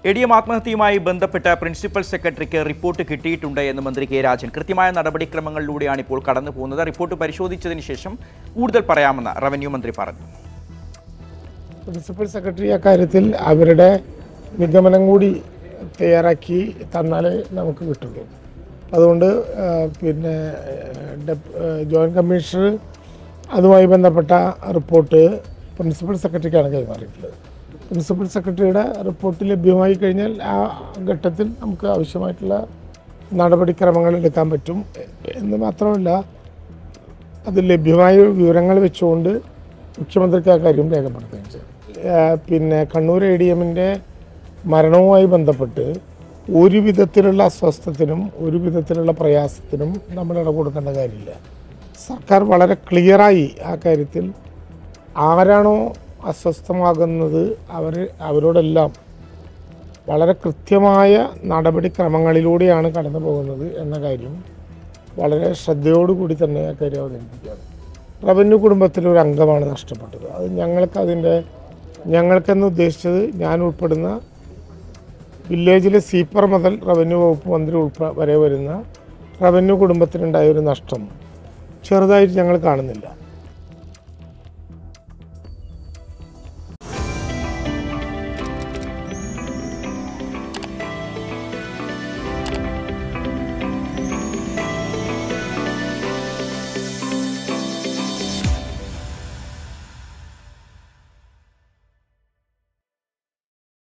A D M ആത്മഹത്യയുമായി ബന്ധപ്പെട്ട് principal സെക്രട്ടറിക്ക് report കിട്ടിയിട്ടുണ്ട് എന്ന് മന്ത്രി കെ രാജൻ കൃത്യമായ നടപടിക്രമങ്ങളിലൂടെയാണ് ഇപ്പോൾ കടന്നു പോകുന്നത് റിപ്പോർട്ട് പരിശോധിച്ചതിന് ശേഷം കൂടുതൽ പറയാമെന്ന് റവന്യൂ മന്ത്രി പറഞ്ഞു പ്രിൻസിപ്പൽ സെക്രട്ടറി അക്കാര്യത്തിൽ അവരുടെ നിഗമനം കൂടി തയ്യാറാക്കി തന്നാലേ നമുക്ക് കിട്ടുള്ളൂ അതുകൊണ്ട് ആ, പിന്നെ ഡെപ്- ആ, ജോയിൻറ്റ് കമ്മീഷണർ അതുമായി ബന്ധപ്പെട്ട റിപ്പോർട്ട് പ്രിൻസിപ്പൽ സെക്രട്ടറിക്കാണ് കൈമാറിയിട്ടുള്ളത് പ്രിൻസിപ്പൽ സെക്രട്ടറിയുടെ റിപ്പോർട്ട് ലഭ്യമായി കഴിഞ്ഞാൽ ആ ഘട്ടത്തിൽ നമുക്ക് ആവശ്യമായിട്ടുള്ള നടപടിക്രമങ്ങൾ എടുക്കാൻ പറ്റും എന്ന് മാത്രമല്ല അത് ലഭ്യമായ വിവരങ്ങൾ വെച്ചുകൊണ്ട് മുഖ്യമന്ത്രിക്ക് ആ കാര്യം രേഖപ്പെടുത്തുകയും ചെയ്തു ഏഹ് പിന്നെ കണ്ണൂർ എ ഡി എമ്മിൻ്റെ മരണവുമായി ബന്ധപ്പെട്ട് ഒരു വിധത്തിലുള്ള അസ്വസ്ഥത്തിനും ഒരു വിധത്തിലുള്ള പ്രയാസത്തിനും നമ്മൾ ഇട കൊടുക്കേണ്ട കാര്യമില്ല സർക്കാർ വളരെ ക്ലിയറായി ആ കാര്യത്തിൽ ആരാണോ അസ്വസ്ഥമാകുന്നത് അവർ അവരോടെല്ലാം വളരെ കൃത്യമായ നടപടിക്രമങ്ങളിലൂടെയാണ് കടന്നു പോകുന്നത് എന്ന കാര്യം വളരെ ശ്രദ്ധയോടുകൂടി തന്നെ ആ കാര്യം അവതരിപ്പിക്കുകയാണ് റവന്യൂ കുടുംബത്തിലെ ഒരു അംഗമാണ് നഷ്ടപ്പെട്ടത് അത് ഞങ്ങൾക്ക് അതിൻ്റെ ഞങ്ങൾക്കെന്ന് ഉദ്ദേശിച്ചത് ഞാൻ ഉൾപ്പെടുന്ന വില്ലേജിലെ സീപ്പർ മുതൽ റവന്യൂ വകുപ്പ് മന്ത്രി ഉൾപ്പെ വരെ വരുന്ന റവന്യൂ കുടുംബത്തിനുണ്ടായ ഒരു നഷ്ടം ചെറുതായിട്ട് ഞങ്ങൾ കാണുന്നില്ല